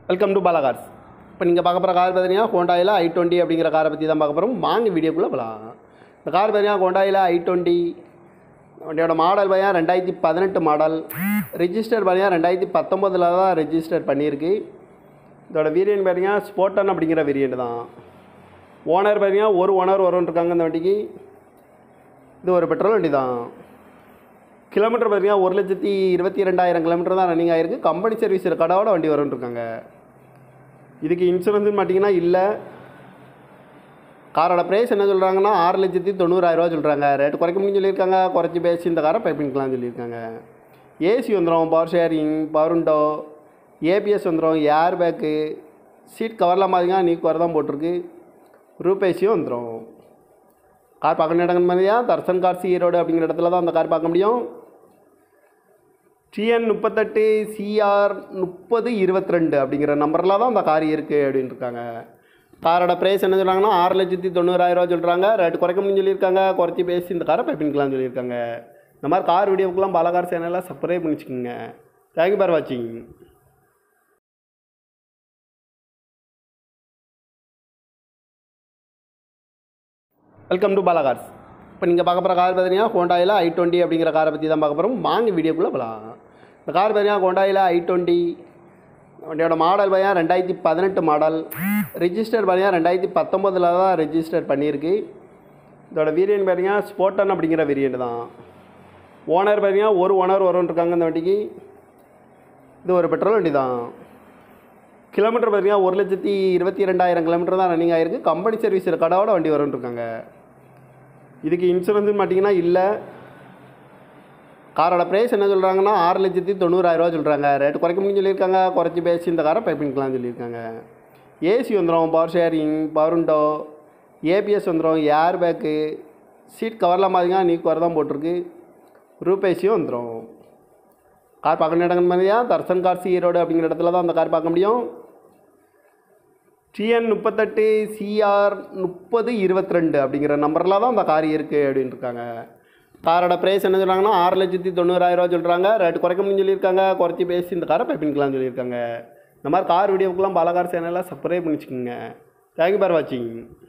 welcome to Bala cars இப்போ நீங்கள் பார்க்க போகிற கார் பார்த்தீங்கன்னா ஹோண்டாயில் ஐ டுவெண்ட்டி அப்படிங்கிற காரை பற்றி தான் பார்க்க போகிறோம் வாங்க வீடியோக்குள்ளே போகலாம் இந்த கார் பார்த்தீங்கன்னா ஹோண்டாயில் ஐ டுவெண்ட்டி வண்டியோட மாடல் பார்த்தீங்கன்னா ரெண்டாயிரத்தி பதினெட்டு மாடல் ரிஜிஸ்டர் பார்த்தீங்கன்னா ரெண்டாயிரத்தி பத்தொம்போதில் தான் ரெஜிஸ்டர் பண்ணியிருக்கு இதோட வேரியன்ட் பார்த்தீங்கன்னா ஸ்போர்டன் அப்படிங்கிற வேரியன்ட் தான் ஓனர் பார்த்தீங்கன்னா ஒரு ஓனர் வரும்னு இருக்காங்க இந்த வண்டிக்கு இது ஒரு பெட்ரோல் வண்டி தான் கிலோமீட்டர் பார்த்தீங்கன்னா ஒரு லட்சத்தி இருபத்தி ரெண்டாயிரம் கிலோமீட்டர் தான் ரன்னிங் ஆகிருக்கு கம்பெனி சர்வீஸ் கடவோட வண்டி வரும்னு இருக்காங்க இதுக்கு இன்சூரன்ஸ்னு பார்த்தீங்கன்னா இல்லை காரோட ப்ரைஸ் என்ன சொல்கிறாங்கன்னா ஆறு லட்சத்தி தொண்ணூறாயிரரூவா சொல்கிறாங்க ரேட்டு குறைக்க முடியும்னு சொல்லியிருக்காங்க குறைச்சி பேசி இந்த காரை பைப்பிங்கலாம் சொல்லியிருக்காங்க ஏசி வந்துடும் power steering power window ABS வந்துடும் ஏர் பேக்கு சீட் கவர்லாம் பார்த்தீங்கன்னா நீ கவர் தான் போட்டிருக்கு ரூப் ஏசியும் வந்துடும் கார் பார்க்க இடங்கள் மாதிரியா தர்சன் கார்ஸ் ஈரோடு அப்படிங்கிற இடத்துல தான் அந்த கார் பார்க்க முடியும் டிஎன் முப்பத்தெட்டு சிஆர் முப்பது இருபத்தி ரெண்டு அப்படிங்கிற நம்பரில் தான் அந்த கார் இருக்குது அப்படின்னு இருக்காங்க காரோட ப்ரைஸ் என்ன சொல்கிறாங்கன்னா ஆறு லட்சத்தி தொண்ணூறாயிரரூவா சொல்கிறாங்க ரேட்டு குறைக்க முடியும்னு சொல்லியிருக்காங்க குறைச்சி பேசி இந்த காரை பைப்பிங்கலாம் சொல்லியிருக்காங்க இந்த மாதிரி கார் வீடியோக்கெலாம் பாலகார் சேனலில் சப்ஸ்கிரைப் பண்ணிச்சுக்கோங்க தேங்க்யூ ஃபார் வாட்சிங் வெல்கம் டு பாலாகார்ஸ் இப்போ நீங்கள் பார்க்க போகிற கார் பார்த்தீங்கன்னா ஹோண்டாயில் ஐ டுவெண்ட்டி அப்படிங்கிற காரை பற்றி தான் பார்க்க போகிறோம் வாங்க வீடியோக்குள்ளே போகலாம் இந்த கார் பார்த்தீங்கன்னா ஹோண்டாயில் ஐ டுவெண்ட்டி வண்டியோட மாடல் பார்த்தீங்கன்னா ரெண்டாயிரத்தி பதினெட்டு மாடல் ரிஜிஸ்டர் பார்த்தீங்கன்னா ரெண்டாயிரத்தி பத்தொம்போதில் தான் ரெஜிஸ்டர் பண்ணியிருக்கு இதோட வேரியன்ட் பார்த்தீங்கன்னா ஸ்போர்டன் அப்படிங்கிற வேரியன்ட் தான் ஓனர் பார்த்தீங்கன்னா ஒரு ஓனர் வரும்னு இருக்காங்க இந்த வண்டிக்கு இது ஒரு பெட்ரோல் வண்டி தான் கிலோமீட்டர் பார்த்தீங்கன்னா ஒரு லட்சத்தி இருபத்தி ரெண்டாயிரம் கிலோமீட்டர் தான் ரன்னிங் ஆகிருக்கு கம்பெனி சர்வீஸ் கடவோட வண்டி வரும்னு இருக்காங்க இதுக்கு இன்சூரன்ஸ்னு பார்த்தீங்கன்னா இல்லை காரோட ப்ரைஸ் என்ன சொல்கிறாங்கன்னா ஆறு லட்சத்தி தொண்ணூறாயிரரூவா சொல்கிறாங்க ரேட்டு குறைக்க முடியும்னு சொல்லியிருக்காங்க குறைச்சி பேசி இந்த காரை பைப்பிங்கலாம் சொல்லியிருக்காங்க ஏசி வந்துடும் power steering power window ABS வந்துடும் ஏர் பேக்கு சீட் கவர்லாம் பார்த்தீங்கன்னா நீ கவர் தான் போட்டிருக்கு ரூப் ஏசியும் வந்துடும் கார் பார்க்க இடங்கள் மாதிரியா தர்சன் கார்ஸ் ஈரோடு அப்படிங்கிற இடத்துல தான் அந்த கார் பார்க்க முடியும் டிஎன் முப்பத்தெட்டு சிஆர் முப்பது இருபத்தி ரெண்டு அப்படிங்கிற நம்பரில் தான் அந்த கார் இருக்குது அப்படின்னு இருக்காங்க காரோட ப்ரைஸ் என்ன சொல்கிறாங்கன்னா ஆறு லட்சத்தி தொண்ணூறாயிரரூவா சொல்கிறாங்க ரேட்டு குறைக்க முடியும்னு சொல்லியிருக்காங்க குறைச்சி பேசி இந்த காரை பைப்பிங்கலாம் சொல்லியிருக்காங்க இந்த மாதிரி கார் வீடியோக்கெலாம் பாலகார் சேனலில் சப்ஸ்கிரைப் பண்ணிச்சுக்கோங்க தேங்க்யூ ஃபார் வாட்சிங்